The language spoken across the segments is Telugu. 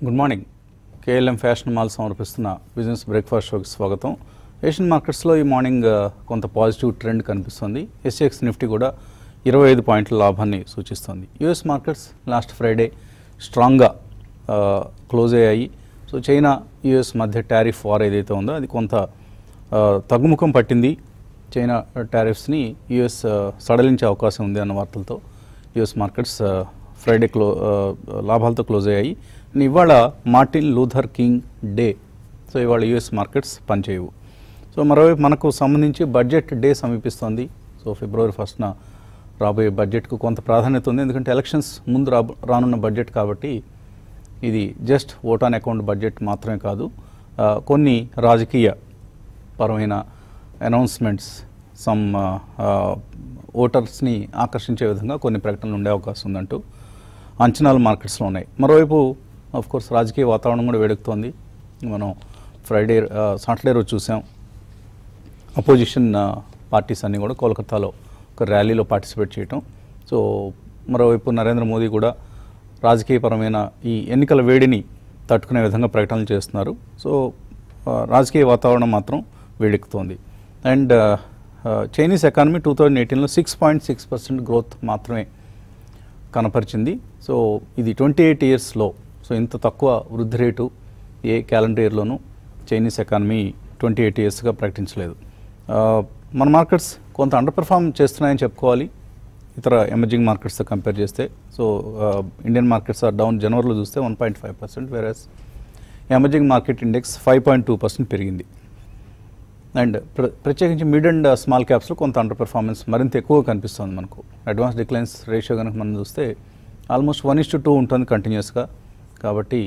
Good morning KLM fashion mall సమర్పిస్తున్న బిజినెస్ బ్రేక్ఫాస్ట్ షోకి స్వాగతం ఏషియన్ మార్కెట్స్లో ఈ మార్నింగ్ ఆ, కొంత పాజిటివ్ ట్రెండ్ కనిపిస్తుంది ఎస్ఎక్స్ నిఫ్టీ కూడా ఇరవై ఐదు పాయింట్ల లాభాన్ని సూచిస్తుంది యుఎస్ మార్కెట్స్ లాస్ట్ ఫ్రైడే స్ట్రాంగ్గా ఆ, క్లోజ్ అయ్యాయి సో చైనా యుఎస్ మధ్య టారిఫ్ వార్ ఏదైతే ఉందో అది కొంత ఆ, తగ్గుముఖం పట్టింది చైనా టారిఫ్స్ని యుఎస్ ఆ, సడలించే అవకాశం ఉంది అన్న వార్తలతో యుఎస్ మార్కెట్స్ ఆ, ఫ్రైడే క్లో ఆ, లాభాలతో క్లోజ్ అయ్యాయి అండ్ ఇవాళ Martin Luther King day so ఇవాళ యుఎస్ మార్కెట్స్ పనిచేయవు సో మరోవైపు మనకు సంబంధించి బడ్జెట్ డే సమీపిస్తోంది సో ఫిబ్రవరి ఫస్ట్న రాబోయే బడ్జెట్కు కొంత ప్రాధాన్యత ఉంది ఎందుకంటే ఎలక్షన్స్ ముందు రా రానున్న బడ్జెట్ కాబట్టి ఇది just vote on account budget మాత్రమే కాదు ఆ, కొన్ని రాజకీయ పరమైన అనౌన్స్మెంట్స్ సమ్ ఓటర్స్ని ఆకర్షించే విధంగా కొన్ని ప్రకటనలు ఉండే అవకాశం ఉందంటూ అంచనాలు మార్కెట్స్లో ఉన్నాయి మరోవైపు ఆఫ్ కోర్స్ రాజకీయ వాతావరణం కూడా వేడెక్కుతోంది మనం ఫ్రైడే ఆ, సాటర్డే రోజు చూసాం అపోజిషన్ పార్టీస్ అన్నీ కూడా కోల్కతాలో ఒక ర్యాలీలో పార్టిసిపేట్ చేయటం సో మరోవైపు నరేంద్ర మోదీ కూడా రాజకీయపరమైన ఈ ఎన్నికల వేడిని తట్టుకునే విధంగా ప్రకటనలు చేస్తున్నారు సో ఆ, రాజకీయ వాతావరణం మాత్రం వేడెక్కుతోంది and Chinese economy two thousand ఎయిటీన్లో six point six percent growth మాత్రమే కనపరిచింది సో ఇది ట్వంటీ ఎయిట్ ఇయర్స్లో సో ఇంత తక్కువ వృద్ధి రేటు ఏ క్యాలెండర్ ఇయర్లోనూ చైనీస్ ఎకానమీ ట్వంటీ ఎయిట్ ఇయర్స్గా ప్రకటించలేదు ఆ, మన మార్కెట్స్ కొంత అండర్ పెర్ఫామ్ చేస్తున్నాయని చెప్పుకోవాలి ఇతర ఎమర్జింగ్ మార్కెట్స్తో కంపేర్ చేస్తే so Indian markets are down జనవరిలో చూస్తే one point five percent versus emerging market index five point two percent పెరిగింది అండ్ ప్ర ప్రత్యేకించి మిడ్ అండ్ స్మాల్ క్యాప్స్లో కొంత అండర్ పెర్ఫార్మెన్స్ మరింత ఎక్కువ కనిపిస్తుంది మనకు అడ్వాన్స్ డిక్లైన్స్ రేషియో కనుక మనం చూస్తే almost one is to two ఉంటుంది కంటిన్యూస్గా కాబట్టి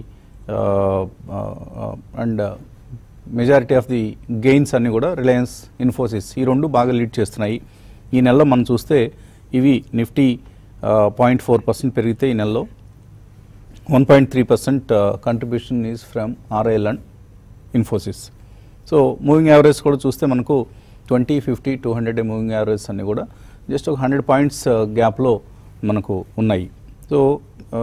and majority of the gains అన్నీ కూడా రిలయన్స్ ఇన్ఫోసిస్ ఈ రెండు బాగా లీడ్ చేస్తున్నాయి ఈ నెలలో మనం చూస్తే ఇవి నిఫ్టీ పాయింట్ ఫోర్ పర్సెంట్ పెరిగితే ఈ నెలలో one point three percent contribution is from RIL and Infosys so moving average కూడా చూస్తే మనకు twenty fifty two hundred moving average అన్నీ కూడా జస్ట్ ఒక హండ్రెడ్ పాయింట్స్ గ్యాప్లో మనకు ఉన్నాయి సో ఆ,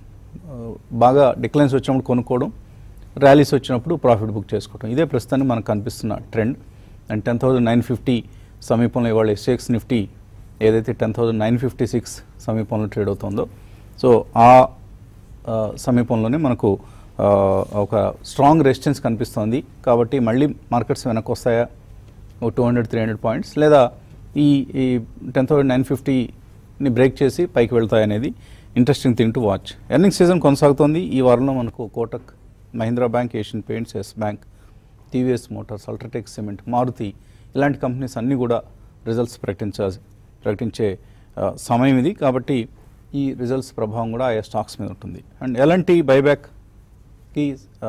ఆ, బాగా డిక్లైన్స్ వచ్చినప్పుడు కొనుక్కోవడం ర్యాలీస్ వచ్చినప్పుడు ప్రాఫిట్ బుక్ చేసుకోవడం ఇదే ప్రస్తుతానికి మనకు కనిపిస్తున్న trend and ten thousand nine fifty సమీపంలో ఇవాళ ఎస్ఎక్స్ నిఫ్టీ ఏదైతే ten thousand nine fifty six సమీపంలో ట్రేడ్ అవుతుందో సో ఆ ఆ, సమీపంలోనే మనకు ఆ, ఒక స్ట్రాంగ్ రెసిస్టెన్స్ కనిపిస్తోంది కాబట్టి మళ్ళీ మార్కెట్స్ వెనక్కి వస్తాయా ఓ two hundred three hundred points లేదా ఈ ఈ టెన్ థౌసండ్ నైన్ ఫిఫ్టీని బ్రేక్ చేసి పైకి వెళ్తాయనేది interesting thing to watch earning season కొనసాగుతోంది ఈ వారంలో మనకు Kotak Mahindra bank Asian paints Yes bank TVS motors UltraTech cement Maruti ఇలాంటి కంపెనీస్ అన్నీ కూడా రిజల్ట్స్ ప్రకటించ ప్రకటించే ఆ, సమయం ఇది కాబట్టి ఈ రిజల్ట్స్ ప్రభావం కూడా ఆయా స్టాక్స్ మీద ఉంటుంది అండ్ ఎలాంటి బైబ్యాక్కి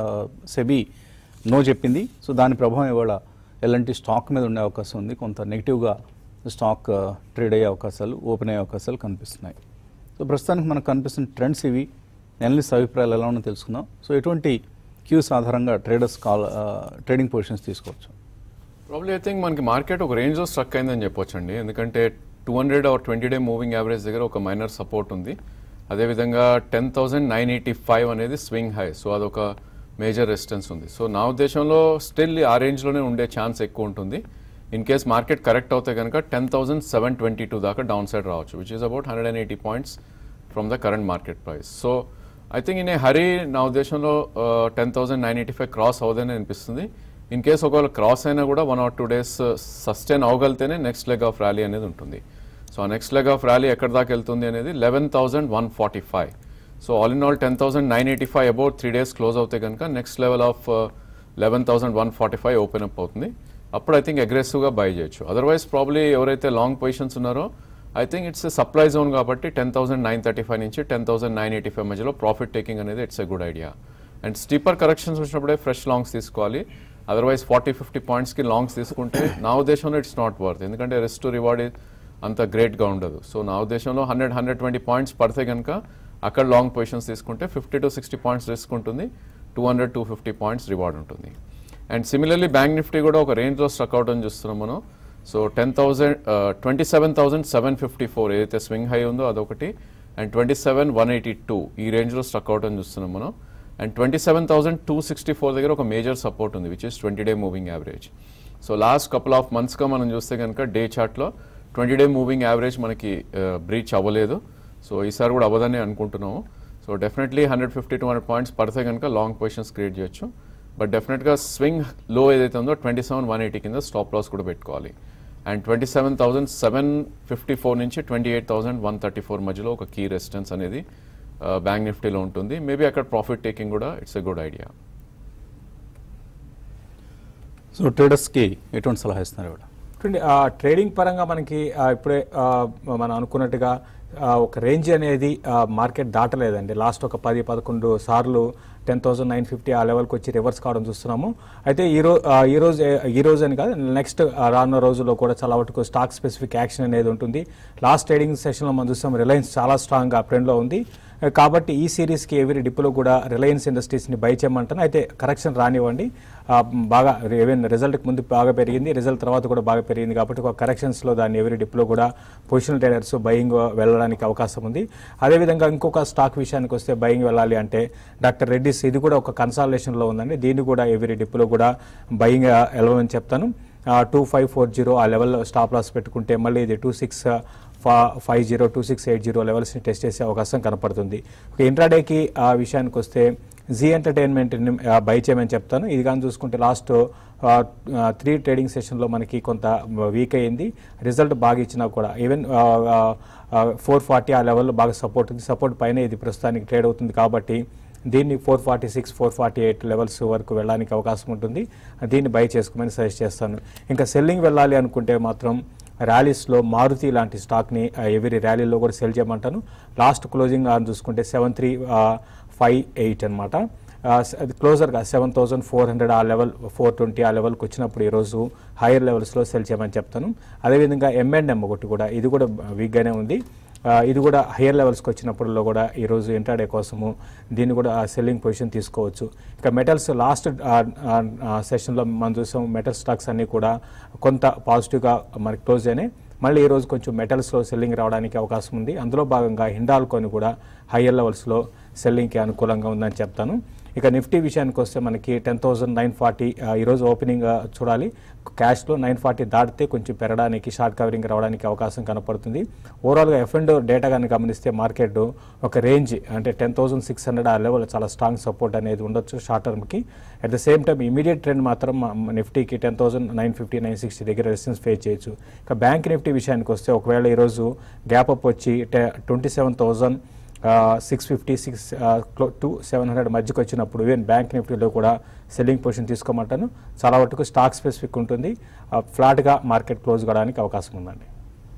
సెబీ నో చెప్పింది సో దాని ప్రభావం ఇవాళ ఎలాంటి స్టాక్ మీద ఉండే అవకాశం ఉంది కొంత నెగిటివ్గా స్టాక్ ట్రేడ్ అయ్యే అవకాశాలు ఓపెన్ అయ్యే అవకాశాలు కనిపిస్తున్నాయి సో ప్రస్తుతానికి మనకు కనిపిస్తున్న ట్రెండ్స్ ఇవి ఎనలిస్ట్ అభిప్రాయాలు ఎలా ఉన్నో తెలుసుకుందాం సో ఎటువంటి క్యూస్ ఆధారంగా ట్రేడర్స్ కాల్ ట్రేడింగ్ పొజిషన్స్ తీసుకోవచ్చు ప్రాబ్లీ ఐ థింక్ మనకి మార్కెట్ ఒక రేంజ్లో స్ట్రక్ అయిందని చెప్పొచ్చండి ఎందుకంటే two hundred or twenty day moving average దగ్గర ఒక మైనర్ సపోర్ట్ ఉంది అదేవిధంగా ten thousand nine eighty five అనేది స్వింగ్ హై సో అదొక మేజర్ రెసిస్టెన్స్ ఉంది సో నా ఉద్దేశంలో స్టిల్ ఆ రేంజ్లోనే ఉండే ఛాన్స్ ఎక్కువ ఉంటుంది ఇన్ కేస్ మార్కెట్ కరెక్ట్ అవుతే కనుక ten thousand seven twenty two దాకా డౌన్ సైడ్ రావచ్చు which is about hundred and eighty points from the current market price so I think in a hurry నా ఉద్దేశంలో ten thousand nine eighty five cross అవుదని అనిపిస్తుంది ఇన్ కేస్ ఒకవేళ క్రాస్ అయినా కూడా one or two days sustain అవ్వగలితేనే నెక్స్ట్ లెగ్ ఆఫ్ ర్యాలీ అనేది ఉంటుంది సో ఆ నెక్స్ట్ లెగ్ ఆఫ్ ర్యాలీ ఎక్కడ దాకా వెళ్తుంది అనేది eleven thousand one forty five so all in all ten thousand nine eighty five about three days close అవుతే కనుక next level of eleven thousand one forty five open up అవుతుంది అప్పుడు ఐ థింక్ అగ్రెసివ్గా బై చేయొచ్చు అదర్వైజ్ ప్రాబ్లీ ఎవరైతే లాంగ్ పొజిషన్స్ ఉన్నారో I think it's supply zone కాబట్టి ten thousand nine thirty five నుంచి ten thousand nine eighty five మధ్యలో ప్రాఫిట్ టేకింగ్ అనేది it's a good idea and steeper corrections వచ్చినప్పుడే ఫ్రెష్ లాంగ్స్ తీసుకోవాలి అదర్వైజ్ ఫార్టీ ఫిఫ్టీ పాయింట్స్కి లాంగ్స్ తీసుకుంటే నా ఉద్దేశంలో ఇట్స్ నాట్ వర్త్ ఎందుకంటే రిస్క్ టు రివార్డ్ అంత గ్రేట్గా ఉండదు సో నా ఉద్దేశంలో హండ్రెడ్ హండ్రెడ్ ట్వంటీ పాయింట్స్ పడితే కనుక అక్కడ లాంగ్ పొజిషన్స్ తీసుకుంటే fifty to sixty points risk ఉంటుంది two hundred two fifty points reward ఉంటుంది అండ్ సిమిలర్లీ బ్యాంక్ నిఫ్టీ కూడా ఒక రేంజ్లో స్ట్రక్ అవుట్ అని చూస్తున్నాం మనం so ten thousand twenty seven thousand seven fifty four ఏదైతే స్వింగ్ హై ఉందో అదొకటి and twenty seven one eighty two ఈ రేంజ్లో స్ట్రక్ అవుట్ అని చూస్తున్నాం మనం and twenty seven thousand two sixty four దగ్గర ఒక మేజర్ సపోర్ట్ ఉంది which is twenty day moving average so last couple of మంత్స్గా మనం చూస్తే కనుక డే చార్ట్లో ట్వంటీ డే మూవింగ్ యావరేజ్ మనకి బ్రీచ్ అవ్వలేదు సో ఈసారి కూడా అవ్వదని అనుకుంటున్నాము so definitely hundred fifty two hundred points పడితే కనుక లాంగ్ పొజిషన్స్ క్రియేట్ చేయొచ్చు బట్ డెఫినెట్గా స్వింగ్ లో ఏదైతే ఉందో ట్వంటీ సెవెన్ వన్ ఎయిటీ కింద స్టాప్ లాస్ కూడా పెట్టుకోవాలి and twenty seven thousand seven fifty four నుంచి twenty eight thousand one thirty four మధ్యలో ఒక కీ రెసిస్టెన్స్ అనేది బ్యాంక్ నిఫ్టీలో ఉంటుంది మేబీ అక్కడ ప్రాఫిట్ టేకింగ్ కూడా it's a good idea so ట్రేడర్స్కి ఎటువంటి సలహా ఇస్తున్నారు ఇవాళ చూడండి ఆ ట్రేడింగ్ పరంగా మనకి ఆ, ఇప్పుడే ఆ, మనం అనుకున్నట్టుగా ఆ, ఒక రేంజ్ అనేది ఆ, మార్కెట్ దాటలేదండి లాస్ట్ ఒక పది పదకొండు సార్లు టెన్ థౌసండ్ నైన్ ఫిఫ్టీ ఆ లెవెల్కి వచ్చి రివర్స్ కావడం చూస్తున్నాము అయితే ఈ రోజు ఈ రోజు ఈ రోజు అని కాదు నెక్స్ట్ రానున్న రోజుల్లో కూడా చాలా వరకు స్టాక్ స్పెసిఫిక్ యాక్షన్ అనేది ఉంటుంది లాస్ట్ ట్రేడింగ్ సెషన్లో మనం చూస్తాం రిలయన్స్ చాలా స్ట్రాంగ్ అప్ ట్రెండ్లో ఉంది కాబట్టి ఈ సిరీస్కి ఎవరి డిప్లో కూడా రిలయన్స్ ఇండస్ట్రీస్ని బై చేయమంటాను అయితే కరెక్షన్ రానివ్వండి ఆ, బాగా ఈవెన్ రిజల్ట్కి ముందు బాగా పెరిగింది రిజల్ట్ తర్వాత కూడా బాగా పెరిగింది కాబట్టి ఒక కరెక్షన్స్లో దాన్ని ఎవరి డిప్లో కూడా పొజిషనల్ ట్రేడర్స్ బయింగ్ వెళ్ళడానికి అవకాశం ఉంది అదేవిధంగా ఇంకొక స్టాక్ విషయానికి వస్తే బయింగ్ వెళ్ళాలి అంటే డాక్టర్ రెడ్డిస్ ఇది కూడా ఒక కన్సాలేషన్లో ఉందండి దీన్ని కూడా ఎవరి డిప్లో కూడా బయింగ్ వెళ్ళమని చెప్తాను టూ ఫైవ్ ఫోర్ జీరో ఆ లెవెల్లో స్టాప్ లాస్ పెట్టుకుంటే మళ్ళీ ఇది two six five zero two six eight zero లెవెల్స్ని టెస్ట్ చేసే అవకాశం కనపడుతుంది ఒక ఇంట్రాడేకి ఆ విషయానికి వస్తే జీ ఎంటర్టైన్మెంట్ బై చేయమని చెప్తాను ఇది కానీ చూసుకుంటే లాస్ట్ త్రీ ట్రేడింగ్ సెషన్లో మనకి కొంత వీక్ అయింది రిజల్ట్ బాగా ఇచ్చినా కూడా ఈవెన్ ఫోర్ ఫార్టీ ఆ లెవెల్లో బాగా సపోర్ట్ ఉంది సపోర్ట్ పైన ఇది ప్రస్తుతానికి ట్రేడ్ అవుతుంది కాబట్టి దీన్ని four forty six four forty eight levels వరకు వెళ్ళడానికి అవకాశం ఉంటుంది దీన్ని బై చేసుకోమని సజెస్ట్ చేస్తాను ఇంకా సెల్లింగ్ వెళ్ళాలి అనుకుంటే మాత్రం ర్యాలీస్లో మారుతి లాంటి స్టాక్ని ఎవరి ర్యాలీలో కూడా సెల్ చేయమంటాను లాస్ట్ క్లోజింగ్ అని చూసుకుంటే సెవెన్ త్రీ ఫైవ్ ఎయిట్ అనమాట అది క్లోజర్గా సెవెన్ థౌసండ్ ఫోర్ హండ్రెడ్ ఆ లెవెల్ ఫోర్ ట్వంటీ ఆ లెవెల్కి వచ్చినప్పుడు ఈరోజు హైయర్ లెవెల్స్లో సెల్ చేయమని చెప్తాను అదేవిధంగా ఎంఎండ్ఎం ఒకటి కూడా ఇది కూడా వీక్గానే ఉంది ఆ, ఇది కూడా హయ్యర్ లెవెల్స్కి వచ్చినప్పుడులో కూడా ఈరోజు ఇంట్రాడే కోసము దీన్ని కూడా సెల్లింగ్ పొజిషన్ తీసుకోవచ్చు ఇక మెటల్స్ లాస్ట్ సెషన్లో మనం చూసాం మెటల్ స్టాక్స్ అన్నీ కూడా కొంత పాజిటివ్గా మనకి క్లోజ్ అయినాయి మళ్ళీ ఈరోజు కొంచెం మెటల్స్లో సెల్లింగ్ రావడానికి అవకాశం ఉంది అందులో భాగంగా హిండాల్కోని కూడా హయ్యర్ లెవెల్స్లో సెల్లింగ్కి అనుకూలంగా ఉందని చెప్తాను ఇక నిఫ్టీ విషయానికి వస్తే మనకి టెన్ థౌసండ్ నైన్ ఫార్టీ ఈరోజు ఓపెనింగ్ ఆ, చూడాలి క్యాష్లో నైన్ ఫార్టీ దాటితే కొంచెం పెరగడానికి షార్ట్ కవరింగ్ రావడానికి అవకాశం కనపడుతుంది ఓవరాల్గా ఎఫ్ అండ్ డేటా కానీ గమనిస్తే మార్కెట్ ఒక రేంజ్ అంటే టెన్ థౌసండ్ సిక్స్ హండ్రెడ్ ఆ లెవెల్ చాలా స్ట్రాంగ్ సపోర్ట్ అనేది ఉండొచ్చు షార్ట్ టర్మ్కి at the same time immediate trend మాత్రం మ- నిఫ్టీకి ten thousand nine fifty nine sixty దగ్గర రెసిస్టెన్స్ ఫేస్ చేయొచ్చు ఇక బ్యాంక్ నిఫ్టీ విషయానికి వస్తే ఒకవేళ ఈరోజు గ్యాప్ అప్ వచ్చి twenty seven thousand six fifty six to seven hundred మధ్యకి వచ్చినప్పుడు ఈవెన్ బ్యాంక్ నిఫ్టీలో కూడా సెల్లింగ్ పొజిషన్ తీసుకోమంటాను చాలా వరకు స్టాక్ స్పెసిఫిక్ ఉంటుంది ఫ్లాట్గా మార్కెట్ క్లోజ్ కావడానికి అవకాశం ఉందండి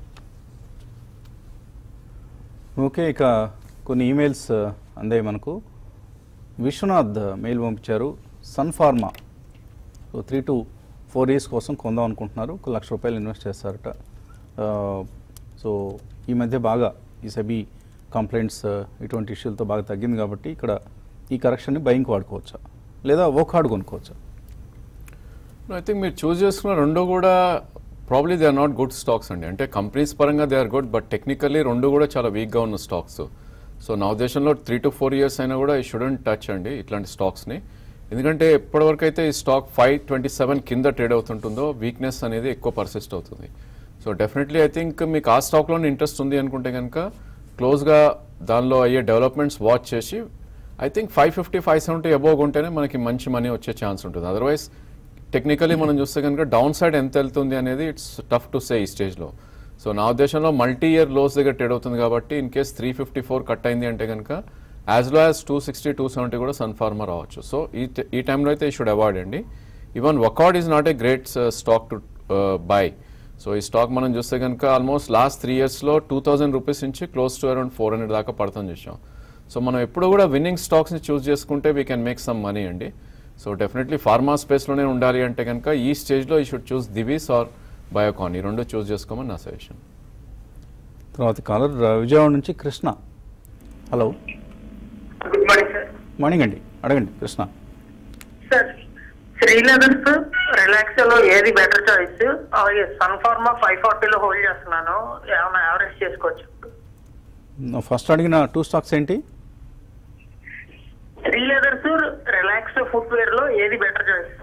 ఓకే ఇక కొన్ని ఈమెయిల్స్ అందాయి మనకు విశ్వనాథ్ మెయిల్ పంపించారు Sun Pharma so three to four years కోసం కొందాం అనుకుంటున్నారు ఒక లక్ష రూపాయలు ఇన్వెస్ట్ చేస్తారట ఆ, సో ఈ మధ్య బాగా ఈ సెబీ కంప్లైంట్స్ ఇటువంటి ఇష్యూలతో బాగా తగ్గింది కాబట్టి ఇక్కడ ఈ కరెక్షన్ని బయింగ్ వాడుకోవచ్చా లేదా ఓకార్డ్ కొనుక్కోవచ్చా ఐ థింక్ మీరు చూస్ చేసుకున్న రెండు కూడా probably they are not good stocks అండి అంటే కంపెనీస్ పరంగా they are good but technically రెండు కూడా చాలా వీక్గా ఉన్న స్టాక్స్ సో నా ఉద్దేశంలో త్రీ టు ఫోర్ ఇయర్స్ అయినా కూడా ఈ షుడెంట్ టచ్ అండి ఇట్లాంటి స్టాక్స్ని ఎందుకంటే ఎప్పటివరకు అయితే ఈ స్టాక్ ఫైవ్ ట్వంటీ సెవెన్ కింద ట్రేడ్ అవుతుంటుందో వీక్నెస్ అనేది ఎక్కువ పర్సిస్ట్ అవుతుంది సో డెఫినెట్లీ ఐ థింక్ మీకు ఆ స్టాక్లోనే ఇంట్రెస్ట్ ఉంది అనుకుంటే కనుక క్లోజ్గా దానిలో అయ్యే డెవలప్మెంట్స్ వాచ్ చేసి I think five fifty five seventy above ఉంటేనే మనకి మంచి మనీ వచ్చే ఛాన్స్ ఉంటుంది అదర్వైజ్ టెక్నికలీ మనం చూస్తే కనుక డౌన్ సైడ్ ఎంత వెళ్తుంది అనేది ఇట్స్ టఫ్ టు సే ఈ స్టేజ్లో సో నా ఉద్దేశంలో మల్టీ ఇయర్ లోస్ దగ్గర ట్రేడ్ అవుతుంది కాబట్టి in case three fifty four cut అయింది అంటే కనుక as low as two sixty two seventy కూడా సన్ ఫార్మర్ రావచ్చు సో ఈ ట- ఈ టైంలో అయితే ఈ షుడ్ అవాయిడ్ అండి ఈవెన్ వర్కౌట్ is not a great stock to buy so ఈ స్టాక్ మనం చూస్తే కనుక ఆల్మోస్ట్ లాస్ట్ త్రీ ఇయర్స్లో టూ థౌసండ్ రూపీస్ నుంచి close to around four hundred దాకా పడుతుంది చూసాం సో మనం ఎప్పుడు కూడా విన్నింగ్ స్టాక్స్ని చూస్ చేసుకుంటే we can make some money అండి సో డెఫినెట్లీ ఫార్మా స్పేస్లోనే ఉండాలి అంటే కనుక ఈ స్టేజ్లో we should choose Divi's or Biocon ఈ రెండు చూస్ చేసుకోమని నా సజెషన్ తర్వాత కాలర్ విజయవాడ నుంచి Krishna hello good morning sir morning అండి అడగండి కృష్ణ సార్ శ్రీనగర్స్ రిలాక్స్ లో ఏది బెటర్ చాయిస్ అలాగే సన్ ఫార్మా ఫైవ్ ఫార్టీలో హోల్డ్ చేస్తున్నాను ఏమైనా యావరేజ్ చేసుకోవచ్చు ఫస్ట్ అడిగిన టూ స్టాక్స్ ఏంటి శ్రీ శ్రీ లెదర్స్ రిలాక్స్ ఫుట్వేర్ లో ఏది బెటర్ చాయిస్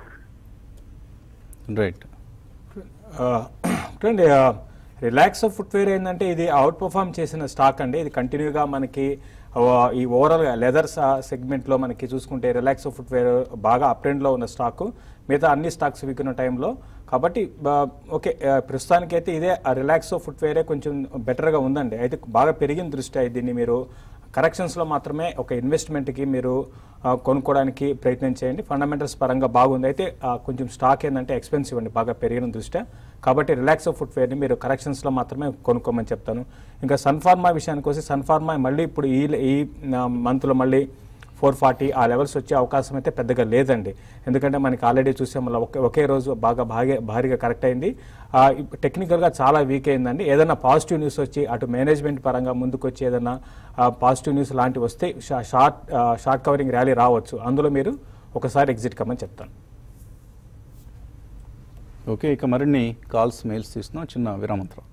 రైట్ చూడండి రిలాక్స్ ఫుట్వేర్ ఏంటంటే ఇది అవుట్ పర్ఫామ్ చేసిన స్టాక్ అండి ఇది కంటిన్యూగా మనకి ఆ, ఈ ఓవరాల్ లెదర్స్ సెగ్మెంట్లో మనకి చూసుకుంటే రిలాక్స్ ఫుట్వేర్ బాగా అప్ ట్రెండ్లో ఉన్న స్టాక్ మిగతా అన్ని స్టాక్స్ వీక్ ఉన్న టైంలో కాబట్టి బా- ఓకే ఆ, ప్రస్తుతానికైతే ఇదే రిలాక్స్ ఫుట్వేరే కొంచెం బెటర్గా ఉందండి అయితే బాగా పెరిగిన దృష్ట్యా దీన్ని మీరు కరెక్షన్స్లో మాత్రమే ఒక ఇన్వెస్ట్మెంట్కి మీరు ఆ, కొనుక్కోవడానికి ప్రయత్నం చేయండి ఫండమెంటల్స్ పరంగా బాగుంది అయితే ఆ, కొంచెం స్టాక్ ఏంటంటే ఎక్స్పెన్సివ్ అండి బాగా పెరిగిన దృష్ట్యా కాబట్టి రిలాక్స్ ఫుట్వేర్ని మీరు కరెక్షన్స్లో మాత్రమే కొనుక్కోమని చెప్తాను ఇంకా సన్ఫార్మా విషయానికి వస్తే సన్ఫార్మా మళ్ళీ ఇప్పుడు ఈ ఈ మంత్లో మళ్ళీ ఫోర్ ఫార్టీ ఆ లెవెల్స్ వచ్చే అవకాశం అయితే పెద్దగా లేదండి ఎందుకంటే మనకి ఆల్రెడీ చూసాం మళ్ళీ ఒకే ఒకే రోజు బాగా భారీ భారీగా కరెక్ట్ అయింది ఆ, ఇప్- టెక్నికల్గా చాలా వీక్ అయిందండి ఏదైనా పాజిటివ్ న్యూస్ వచ్చి అటు మేనేజ్మెంట్ పరంగా ముందుకు వచ్చి ఏదైనా ఆ, పాజిటివ్ న్యూస్ లాంటివి వస్తే షా- షార్ట్ ఆ, షార్ట్ కవరింగ్ ర్యాలీ రావచ్చు అందులో మీరు ఒకసారి ఎగ్జిట్ కమ్మని చెప్తాను ఓకే ఇక మరిన్ని కాల్స్ మెయిల్స్ తీస్తున్నాం చిన్న విరామం తర్వాత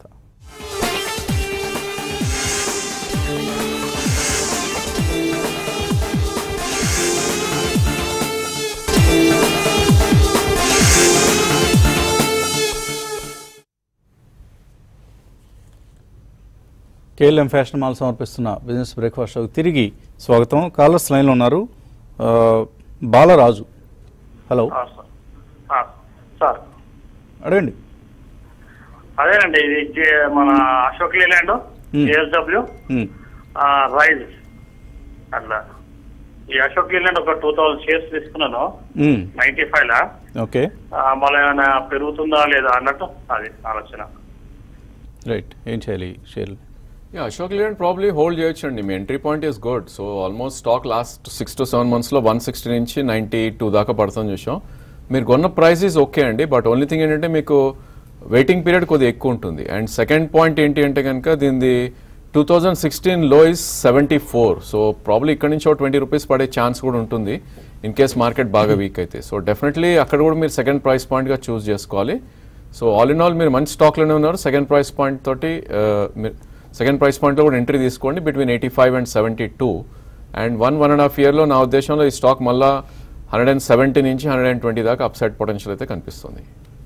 కేఎల్ఎం ఫ్యాషన్ మాల్ సమర్పిస్తున్న బిజినెస్ బ్రేక్ఫాస్ట్ షోకి తిరిగి స్వాగతం కాలర్స్ లైన్లో ఉన్నారు ఆ, బాలరాజు హలో ఆ, సార్. ఆ, సార్ అడగండి అదేనండి ఇది జే- మన అశోక్ లేలాండ్ Hmm. జేఎస్డబ్ల్యూ ఉమ్, రైజ్ అట్లా ఈ అశోక్ లేలాండ్ ఒక టూ థౌసండ్ షేర్స్ తీసుకున్నాను ఉమ్, నైన్టీ ఫైవ్ లా ఓకే ఆ, మళ్ళీ ఏమైనా పెరుగుతుందా లేదా అన్నట్టు అది ఆలోచన రైట్ ఏం చేయాలి షేర్లు yeah Ashok Leyland probably hold చేయొచ్చండి మీ entry point is good so almost stock last six to seven మంత్స్లో వన్ సిక్స్టీ నుంచి నైంటీ టూ దాకా పడుతుంది చూసాం మీరు కొన్న ప్రైస్ ఈజ్ ఓకే అండి బట్ ఓన్లీ థింగ్ ఏంటంటే మీకు వెయిటింగ్ పీరియడ్ కొద్దిగా ఎక్కువ ఉంటుంది అండ్ సెకండ్ పాయింట్ ఏంటి అంటే కనుక దీనిది టూ థౌజండ్ సిక్స్టీన్ లో is seventy four so probably ఇక్కడ నుంచి ఒక ట్వంటీ రూపీస్ పడే ఛాన్స్ కూడా ఉంటుంది ఇన్ కేస్ మార్కెట్ బాగా వీక్ అయితే సో డెఫినెట్లీ అక్కడ కూడా మీరు సెకండ్ ప్రైస్ పాయింట్గా చూస్ చేసుకోవాలి సో ఆల్ ఇన్ ఆల్ మీరు మంచి స్టాక్లోనే ఉన్నారు సెకండ్ ప్రైస్ పాయింట్ తోటి ఆ, మీరు సెకండ్ ప్రైస్ పాయింట్లో కూడా ఎంట్రీ తీసుకోండి between eighty five and seventy two and one one and half ఇయర్లో నా ఉద్దేశంలో ఈ స్టాక్ మళ్ళా హండ్రెడ్ అండ్ సెవెంటీ నుంచి హండ్రెడ్ అండ్ ట్వంటీ దాకా అప్సైడ్ పొటెన్షియల్ అయితే కనిపిస్తుంది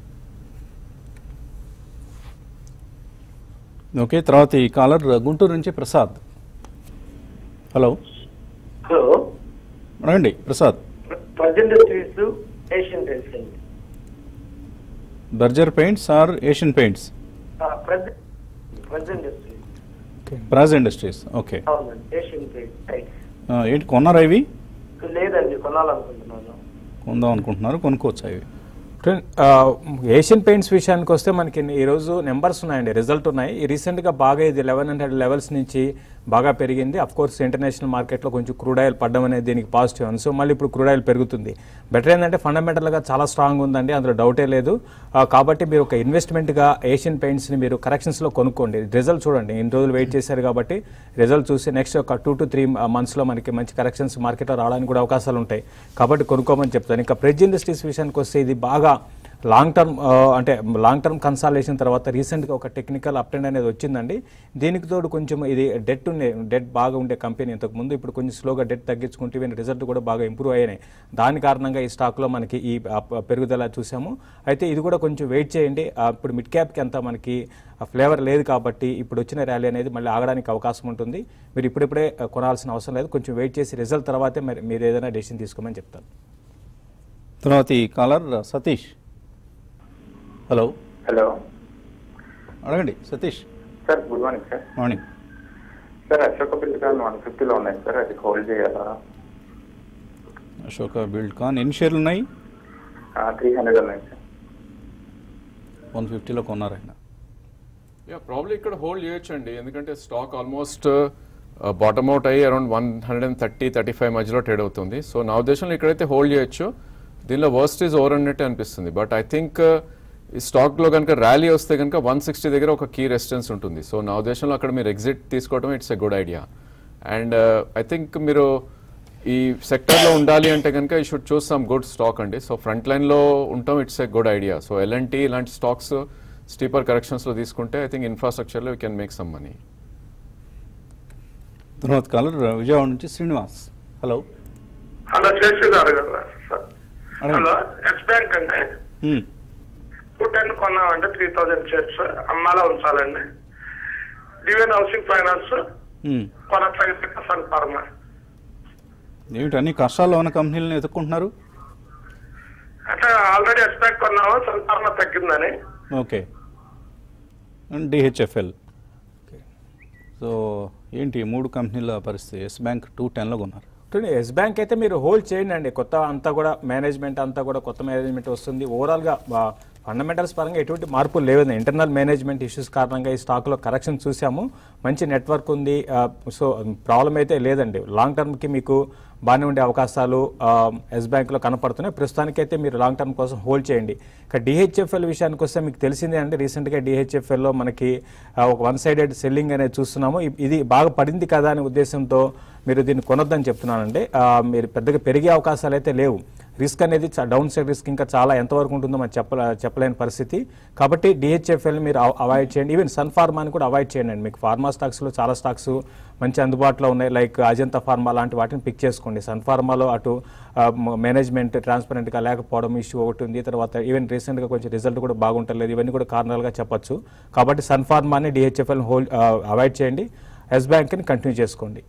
ఓకే తర్వాత ఈ కాలర్ గుంటూరు నుంచి ప్రసాద్ హలో హలో అడగండి ప్రసాద్ ప్రజెంట్ ఇండస్ట్రీస్ ఏషియన్ పెయింట్స్ అండి Berger Paints or Asian Paints present present industries Praj Industries okay అవునండి ఏషియన్ పెయింట్స్ ఆ, ఏంటి కొన్నారా ఇవి లేదండి కొనాలనుకుంటున్నాను కొందాం అనుకుంటున్నారు కొనుక్కోవచ్చా ఇవి ఆ, ఏషియన్ పెయింట్స్ విషయానికి వస్తే మనకి ఈరోజు నెంబర్స్ ఉన్నాయండి రిజల్ట్ ఉన్నాయి ఈ రీసెంట్గా బాగా ఇది లెవెన్ హండ్రెడ్ లెవెల్స్ నుంచి బాగా పెరిగింది అఫ్ కోర్స్ ఇంటర్నేషనల్ మార్కెట్లో కొంచెం క్రూడ్ ఆయిల్ పడడం అనేది దీనికి పాజిటివ్ అని సో మళ్ళీ ఇప్పుడు క్రూడ్ ఆయిల్ పెరుగుతుంది బెటర్ ఏంటంటే ఫండమెంటల్గా చాలా స్ట్రాంగ్ ఉందండి అందులో డౌటే లేదు ఆ, కాబట్టి మీరు ఒక ఇన్వెస్ట్మెంట్గా ఏషియన్ పెయింట్స్ని మీరు కరెక్షన్స్లో కొనుక్కోండి రిజల్ట్ చూడండి ఇన్ని రోజులు వెయిట్ చేశారు కాబట్టి రిజల్ట్ చూసి నెక్స్ట్ ఒక టూ టు త్రీ మంత్స్లో మనకి మంచి కరెక్షన్స్ మార్కెట్లో రావడానికి కూడా అవకాశాలు ఉంటాయి కాబట్టి కొనుక్కోమని చెప్తాను ఇంకా ప్రెజ్ ఇండస్ట్రీస్ విషయానికి వస్తే ఇది బాగా లాంగ్ టర్మ్ ఆ, అంటే లాంగ్ టర్మ్ కన్సాలేషన్ తర్వాత రీసెంట్గా ఒక టెక్నికల్ అప్ ట్రెండ్ అనేది వచ్చిందండి దీనికి తోడు కొంచెం ఇది డెట్ ఉండే డెట్ బాగా ఉండే కంపెనీ ఇంతకు ముందు ఇప్పుడు కొంచెం స్లోగా డెట్ తగ్గించుకుంటే ఈవెన్ రిజల్ట్ కూడా బాగా ఇంప్రూవ్ అయ్యాయి దాని కారణంగా ఈ స్టాక్లో మనకి ఈ ఆ, ప- పెరుగుదల చూసాము అయితే ఇది కూడా కొంచెం వెయిట్ చేయండి ఆ, ఇప్పుడు మిడ్ క్యాప్కి అంత మనకి ఫ్లేవర్ లేదు కాబట్టి ఇప్పుడు వచ్చిన ర్యాలీ అనేది మళ్ళీ ఆగడానికి అవకాశం ఉంటుంది మీరు ఇప్పుడిప్పుడే ఆ, కొనాల్సిన అవసరం లేదు కొంచెం వెయిట్ చేసి రిజల్ట్ తర్వాతే మరి మీరు ఏదైనా డెసిషన్ తీసుకోమని చెప్తాను తర్వాత ఈ కాలర్ సతీష్ హలో హలో అడగండి Satish sir good morning sir morning sir Ashoka Build one ఫిఫ్టీలో ఉన్నాయి సార్ అది హోల్డ్ చేయాలా అశోక బిల్డ్ కాన్ ఎన్ని షేర్లు ఉన్నాయి త్రీ హండ్రెడ్ ఉన్నాయి సార్ వన్ ఫిఫ్టీలో కొన్నారు ఆయన యా ప్రాబ్లీ ఇక్కడ హోల్డ్ చేయొచ్చు అండి ఎందుకంటే స్టాక్ ఆల్మోస్ట్ బాటమ్ అవుట్ అయ్యి around one hundred and thirty thirty five మధ్యలో ట్రేడ్ అవుతుంది సో నా ఉద్దేశంలో ఇక్కడైతే హోల్డ్ చేయొచ్చు దీనిలో వర్స్ట్ ఈజ్ ఓవర్ అన్నట్టే అనిపిస్తుంది బట్ ఐ థింక్ ఈ స్టాక్లో కనుక ర్యాలీ వస్తే కనుక వన్ సిక్స్టీ దగ్గర ఒక కీ రెసిస్టెన్స్ ఉంటుంది సో నా ఉద్దేశంలో అక్కడ మీరు ఎగ్జిట్ తీసుకోవడం it's a good idea and I think మీరు ఈ సెక్టర్లో ఉండాలి అంటే కనుక we should choose some good stock అండి సో ఫ్రంట్ లైన్లో ఉంటాం it's a good idea so L&T ఇలాంటి స్టాక్స్ స్టీపర్ కరెక్షన్స్లో తీసుకుంటే ఐ థింక్ ఇన్ఫ్రాస్ట్రక్చర్లో we can make some money తర్వాత కాలర్ విజయవాడ నుంచి శ్రీనివాస్ హలో హలో శేషు గారు కదా సార్ అడగండి. హలో ఎస్ బ్యాంక్ అండి మ్మ్. టూ టెన్ కొన్నామంటే త్రీ థౌజండ్ షేర్స్ అమ్మాలా ఉంచాలండి డివెన్ హౌసింగ్ ఫైనాన్స్ మ్మ్. కొనసాగితే సన్ ఫార్మా ఏమిటి అన్ని కష్టాల్లో ఉన్న కంపెనీలను ఎత్తుక్కుంటున్నారు అంటే ఆల్రెడీ ఎస్ బ్యాంక్ కొన్నాము సన్ ఫార్మా తగ్గిందని ఓకే డిహెచ్ఎఫ్ఎల్ సో ఏంటి ఈ మూడు కంపెనీల పరిస్థితి ఎస్ బ్యాంక్ టూ టెన్లో కొన్నారు చూడండి ఎస్ బ్యాంక్ అయితే మీరు హోల్డ్ చేయండి అండి కొత్త అంతా కూడా మేనేజ్మెంట్ అంతా కూడా కొత్త మేనేజ్మెంట్ వస్తుంది ఓవరాల్గా ఫండమెంటల్స్ పరంగా ఎటువంటి మార్పులు లేవు ఇంటర్నల్ మేనేజ్మెంట్ ఇష్యూస్ కారణంగా ఈ స్టాక్లో కరెక్షన్ చూసాము మంచి నెట్వర్క్ ఉంది సో ప్రాబ్లం అయితే లేదండి లాంగ్ టర్మ్కి మీకు బాగానే ఉండే అవకాశాలు ఎస్ బ్యాంక్లో కనపడుతున్నాయి ప్రస్తుతానికైతే మీరు లాంగ్ టర్మ్ కోసం హోల్డ్ చేయండి ఇక డిహెచ్ఎఫ్ఎల్ విషయానికి వస్తే మీకు తెలిసిందే అండి రీసెంట్గా డిహెచ్ఎఫ్ఎల్లో మనకి ఆ, ఒక వన్ సైడెడ్ సెల్లింగ్ అనేది చూస్తున్నాము ఇ- ఇది బాగా పడింది కదా అనే ఉద్దేశంతో మీరు దీన్ని కొనొద్దని చెప్తున్నానండి ఆ, మీరు పెద్దగా పెరిగే అవకాశాలు అయితే లేవు రిస్క్ అనేది డౌన్ సైడ్ రిస్క్ ఇంకా చాలా ఎంతవరకు ఉంటుందో మనం చెప్ప చెప్పలేని పరిస్థితి కాబట్టి డిహెచ్ఎఫ్ఎల్ మీరు అవాయిడ్ చేయండి ఈవెన్ సన్ ఫార్మాని కూడా అవాయిడ్ చేయండి అండి మీకు ఫార్మా స్టాక్స్లో చాలా స్టాక్స్ మంచి అందుబాటులో ఉన్నాయి లైక్ అజంతా ఫార్మా లాంటి వాటిని పిక్ చేసుకోండి సన్ ఫార్మాలో అటు మేనేజ్మెంట్ ట్రాన్స్పరెంట్గా లేకపోవడం ఇష్యూ ఒకటి ఉంది తర్వాత ఈవెన్ రీసెంట్గా కొంచెం రిజల్ట్ కూడా బాగుంటలేదు ఇవన్నీ కూడా కారణాలుగా చెప్పొచ్చు కాబట్టి సన్ ఫార్మాని డిహెచ్ఎఫ్ఎల్ హోల్డ్ అవాయిడ్ చేయండి ఎస్ బ్యాంక్ని కంటిన్యూ చేసుకోండి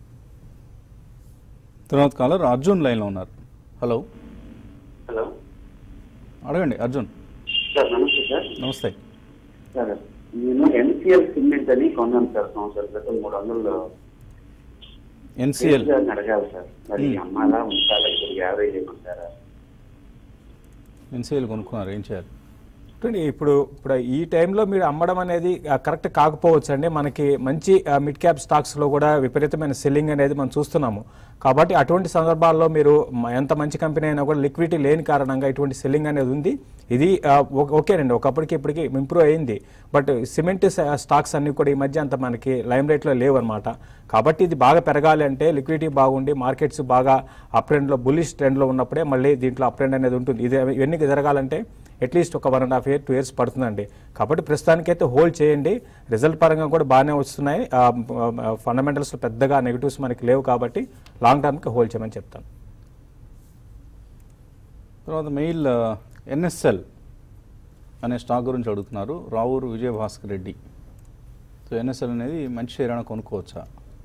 తర్వాత కాలర్ అర్జున్ లైన్లో ఉన్నారు హలో హలో అడగండి అర్జున్ సార్ నమస్తే సార్ నమస్తే సార్ నేను ఎన్సిఎల్ సిమెంట్ అని కొన్నాను సార్ సంవత్సరాల క్రితం మూడు వందలు ఎన్సిఎల్ గారిని అడగాలి సార్ మరి Hmm. అమ్మాలా ఉంచాలా ఇప్పుడు యావరేజ్ ఏమంటారా ఎన్సిఎల్ కొనుక్కున్నారు ఏం చేయాలి చూడండి ఇప్పుడు ఇప్పుడు ఈ టైంలో మీరు అమ్మడం అనేది ఆ, కరెక్ట్ కాకపోవచ్చు అండి మనకి మంచి ఆ, మిడ్ క్యాప్ స్టాక్స్లో కూడా విపరీతమైన సెల్లింగ్ అనేది మనం చూస్తున్నాము కాబట్టి అటువంటి సందర్భాల్లో మీరు మ- ఎంత మంచి కంపెనీ అయినా కూడా లిక్విడిటీ లేని కారణంగా ఇటువంటి సెల్లింగ్ అనేది ఉంది ఇది ఆ, ఓ- ఓకేనండి ఒకప్పటికి ఇప్పటికి ఇంప్రూవ్ అయింది బట్ సిమెంట్ స- స్టాక్స్ అన్ని కూడా ఈ మధ్య అంత మనకి లైమ్ రేట్లో లేవు అనమాట కాబట్టి ఇది బాగా పెరగాలి అంటే లిక్విడిటీ బాగుండి మార్కెట్స్ బాగా అప్ ట్రెండ్లో బుల్లిష్ ట్రెండ్లో ఉన్నప్పుడే మళ్ళీ దీంట్లో అప్ ట్రెండ్ అనేది ఉంటుంది ఇది ఇవన్నీ జరగాలంటే అట్లీస్ట్ ఒక one and half year two years పడుతుందండి కాబట్టి ప్రస్తుతానికైతే హోల్డ్ చేయండి రిజల్ట్ పరంగా కూడా బాగానే వస్తున్నాయి ఫండమెంటల్స్ పెద్దగా నెగిటివ్స్ మనకి లేవు కాబట్టి లాంగ్ టర్మ్కి హోల్డ్ చేయమని చెప్తాను తర్వాత మెయిల్ ఎన్ఎస్ఎల్ అనే స్టాక్ గురించి అడుగుతున్నారు రావూరు విజయభాస్కర్ రెడ్డి సో ఎన్ఎస్ఎల్ అనేది మంచి షేర్ అయినా కొనుక్కోవచ్చా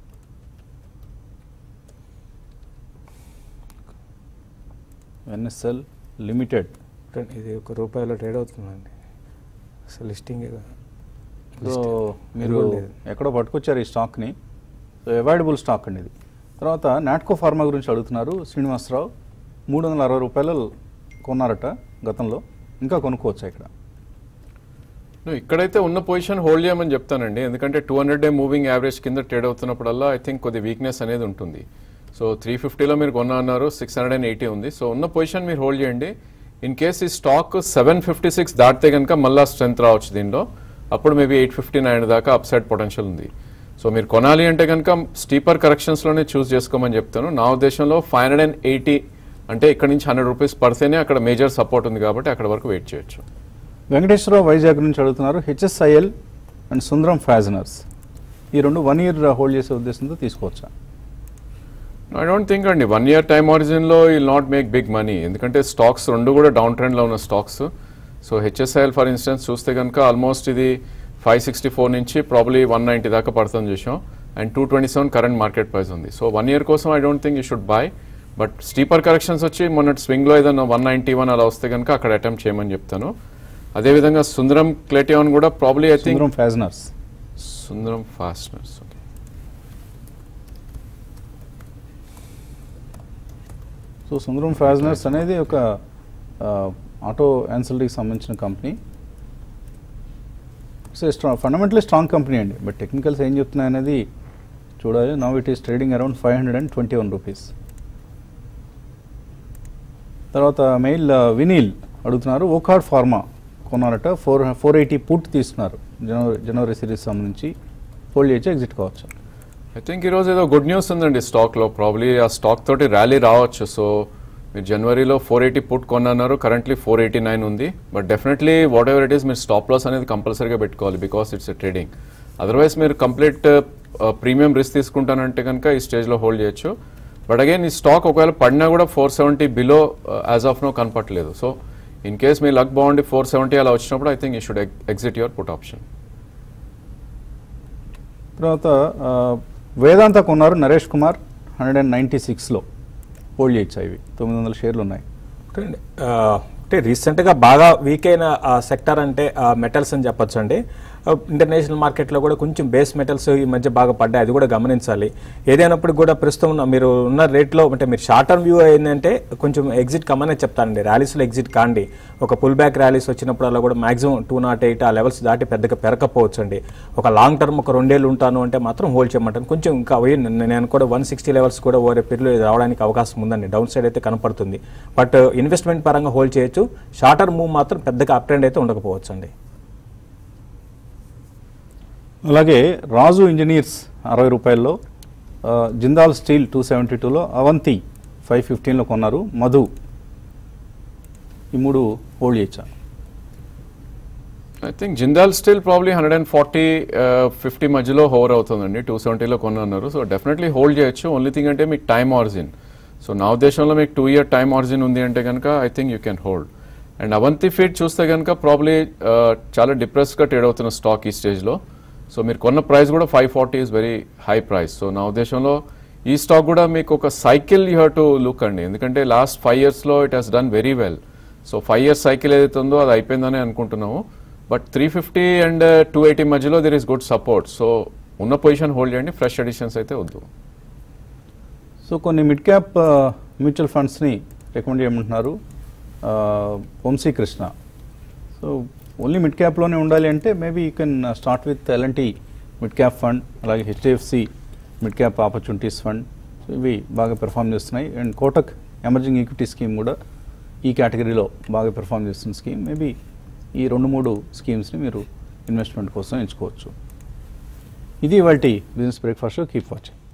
ఎన్ఎస్ఎల్ లిమిటెడ్ ఇది ఒక రూపాయలో ట్రేడ్ అవుతుందండి అసలు లిస్టింగ్ సో మీరు ఎక్కడో పట్టుకొచ్చారు ఈ స్టాక్ని సో అవైలబుల్ స్టాక్ అండి ఇది తర్వాత నాట్కో ఫార్మా గురించి అడుగుతున్నారు శ్రీనివాసరావు మూడు వందల అరవై రూపాయలు కొన్నారట గతంలో ఇంకా కొనుక్కోవచ్చా ఇక్కడ నువ్వు ఇక్కడైతే ఉన్న పొజిషన్ హోల్డ్ చేయమని చెప్తానండి ఎందుకంటే two hundred day moving average కింద ట్రేడ్ అవుతున్నప్పుడల్లా ఐ థింక్ కొద్ది వీక్నెస్ అనేది ఉంటుంది సో త్రీ ఫిఫ్టీలో మీరు కొన్నా అన్నారు సిక్స్ హండ్రెడ్ అండ్ ఎయిటీ ఉంది సో ఉన్న పొజిషన్ మీరు హోల్డ్ చేయండి ఇన్ కేస్ ఈ స్టాక్ సెవెన్ ఫిఫ్టీ సిక్స్ దాటితే కనుక మళ్ళీ స్ట్రెంత్ రావచ్చు దీనిలో అప్పుడు మేబీ ఎయిట్ ఫిఫ్టీ నైన్ దాకా అప్ సైడ్ పొటెన్షియల్ ఉంది సో మీరు కొనాలి అంటే కనుక స్టీపర్ కరెక్షన్స్లోనే చూస్ చేసుకోమని చెప్తాను నా ఉద్దేశంలో ఫైవ్ హండ్రెడ్ అండ్ ఎయిటీ అంటే ఇక్కడ నుంచి హండ్రెడ్ రూపీస్ పడితేనే అక్కడ మేజర్ సపోర్ట్ ఉంది కాబట్టి అక్కడ వరకు వెయిట్ చేయొచ్చు వెంకటేశ్వరరావు వైజాగ్ నుంచి అడుగుతున్నారు హెచ్ఎస్ఐఎల్ అండ్ సుందరం ఫ్యాజనర్స్ ఈ రెండు వన్ ఇయర్ హోల్డ్ చేసే ఉద్దేశంతో తీసుకోవచ్చా ఐ డోంట్ థింక్ అండి వన్ ఇయర్ టైమ్ ఆరిజిన్లో will not make big money ఎందుకంటే స్టాక్స్ రెండు కూడా డౌన్ ట్రెండ్లో ఉన్న stocks so HSIL for instance చూస్తే కనుక ఆల్మోస్ట్ ఇది ఫైవ్ సిక్స్టీ ఫోర్ నుంచి ప్రాబ్లీ వన్ నైంటీ దాకా పడుతుంది చూసాం and two twenty seven current market price ఉంది సో వన్ ఇయర్ కోసం I don't think you should buy but steeper corrections వచ్చి మొన్న స్వింగ్లో ఏదైనా వన్ నైంటీ వన్ అలా వస్తే కనుక అక్కడ అటెంప్ట్ చేయమని చెప్తాను అదేవిధంగా సుందరం క్లేటియాన్ కూడా probably I think Sundaram fasteners Sundaram fasteners okay so Sundaram fasteners అనేది ఒక ఆ, ఆటో యాన్సిలరీకి సంబంధించిన company so strong fundamentally strong company అండి బట్ టెక్నికల్స్ ఏం చెప్తున్నాయి అనేది చూడాలి now it is trading around five hundred and twenty one rupees తర్వాత మెయిల్ వినీల్ అడుగుతున్నారు ఓకార్డ్ ఫార్మా కొన్నారట ఫోర్ ఫోర్ ఎయిటీ పుట్ తీసుకున్నారు జనవరి జనవరి సిరీస్ సంబంధించి హోల్డ్ చేసి ఎగ్జిట్ కావచ్చు ఐ థింక్ ఈరోజు ఏదో గుడ్ న్యూస్ ఉందండి స్టాక్లో ప్రాబ్లీ ఆ స్టాక్ తోటి ర్యాలీ రావచ్చు సో మీరు జనవరిలో ఫోర్ ఎయిటీ పుట్ కొన్నారు కరెంట్లీ ఫోర్ ఎయిటీ నైన్ ఉంది but definitely whatever it is మీరు స్టాప్ లాస్ అనేది కంపల్సరీగా పెట్టుకోవాలి బికాస్ ఇట్స్ ట్రేడింగ్ అదర్వైజ్ మీరు కంప్లీట్ ప్రీమియం రిస్క్ తీసుకుంటానంటే కనుక ఈ స్టేజ్లో హోల్డ్ చేయొచ్చు బట్ అగైన్ ఈ స్టాక్ ఒకవేళ పడినా కూడా four seventy below as of now కనపట్లేదు సో ఇన్ కేస్ మీ లక్ బాగుండి ఫోర్ సెవెంటీ అలా వచ్చినప్పుడు I think you should exit your put option తర్వాత ఆ, వేదాంత కొన్నారు Naresh Kumar hundred and ninety సిక్స్లో హోల్డ్ చేయొచ్చు ఇవి తొమ్మిది వందల షేర్లు ఉన్నాయి ఒకటండి, ఆ, అంటే రీసెంట్గా బాగా వీక్ అయిన సెక్టర్ అంటే మెటల్స్ అని చెప్పొచ్చు అండి ఇంటర్నేషనల్ మార్కెట్లో కూడా కొంచెం బేస్ మెటల్స్ ఈ మధ్య బాగా పడ్డాయి అది కూడా గమనించాలి ఏదైనప్పుడు కూడా ప్రస్తుతం ఉన్న- మీరు ఉన్న రేట్లో అంటే మీరు షార్ట్ టర్మ్ వ్యూ ఏంటంటే కొంచెం ఎగ్జిట్ కమ్మనే చెప్తానండి ర్యాలీస్లో ఎగ్జిట్ కాండి ఒక పుల్ బ్యాక్ ర్యాలీస్ వచ్చినప్పుడు అలా కూడా మాక్సిమం టూ నాట్ ఎయిట్ ఆ లెవెల్స్ దాటి పెద్దగా పెరగకపోవచ్చు అండి ఒక లాంగ్ టర్మ్ ఒక రెండేళ్ళు ఉంటాను అంటే మాత్రం హోల్డ్ చేయమంటాను కొంచెం ఇంకా పోయి నేను నేను కూడా వన్ సిక్స్టీ లెవెల్స్ కూడా ఓవర్ పీరియడ్ రావడానికి అవకాశం ఉందండి డౌన్ సైడ్ అయితే కనపడుతుంది బట్ ఇన్వెస్ట్మెంట్ పరంగా హోల్డ్ చేయొచ్చు షార్ట్ టర్మ్ మూవ్ మాత్రం పెద్దగా అప్ ట్రెండ్ అయితే ఉండకపోవచ్చు అండి అలాగే రాజు ఇంజనీర్స్ అరవై రూపాయల్లో ఆ, జిందాల్ స్టీల్ టూ సెవెంటీ టూలో అవంతి ఫైవ్ ఫిఫ్టీన్లో కొన్నారు మధు ఈ మూడు హోల్డ్ చేయొచ్చా I think Jindal still probably hundred and forty fifty మధ్యలో హోవర్ అవుతుందండి టూ సెవెంటీలో కొన్నారు సో డెఫినెట్లీ హోల్డ్ చేయొచ్చు ఓన్లీ థింగ్ అంటే మీకు టైం ఆర్జిన్ సో నా ఉద్దేశంలో మీకు టూ ఇయర్ టైం ఆర్జిన్ ఉంది అంటే కనుక I think you can hold and Avanti feed చూస్తే కనుక ప్రాబ్లీ చాలా డిప్రెస్గా ట్రేడ్ అవుతున్న స్టాక్ ఈ స్టేజ్లో సో మీరు కొన్న ప్రైస్ కూడా five forty is very high price so నా ఉద్దేశంలో ఈ స్టాక్ కూడా మీకు ఒక cycle you have to look అండి ఎందుకంటే లాస్ట్ ఫైవ్ ఇయర్స్లో it has done very well so five years cycle ఏదైతే ఉందో అది అయిపోయిందని అనుకుంటున్నాము but three fifty and two eighty మధ్యలో there is good support so ఉన్న పొజిషన్ హోల్డ్ చేయండి ఫ్రెష్ ఎడిషన్స్ అయితే వద్దు సో కొన్ని మిడ్ క్యాప్ మ్యూచువల్ ఫండ్స్ని రికమెండ్ చేయమంటున్నారు ఆ, వంశీకృష్ణ సో ఓన్లీ మిడ్ క్యాప్లోనే ఉండాలి అంటే maybe you can start with L N T mid cap fund అలాగే HDFC mid cap opportunities fund so ఇవి బాగా పెర్ఫామ్ చేస్తున్నాయి and Kotak emerging equity scheme కూడా ఈ కేటగిరీలో బాగా పెర్ఫామ్ చేస్తున్న స్కీమ్ మేబీ ఈ రెండు మూడు స్కీమ్స్ని మీరు ఇన్వెస్ట్మెంట్ కోసం ఎంచుకోవచ్చు ఇది ఇవాళ బిజినెస్ బ్రేక్ఫాస్ట్ కీప్ వాచింగ్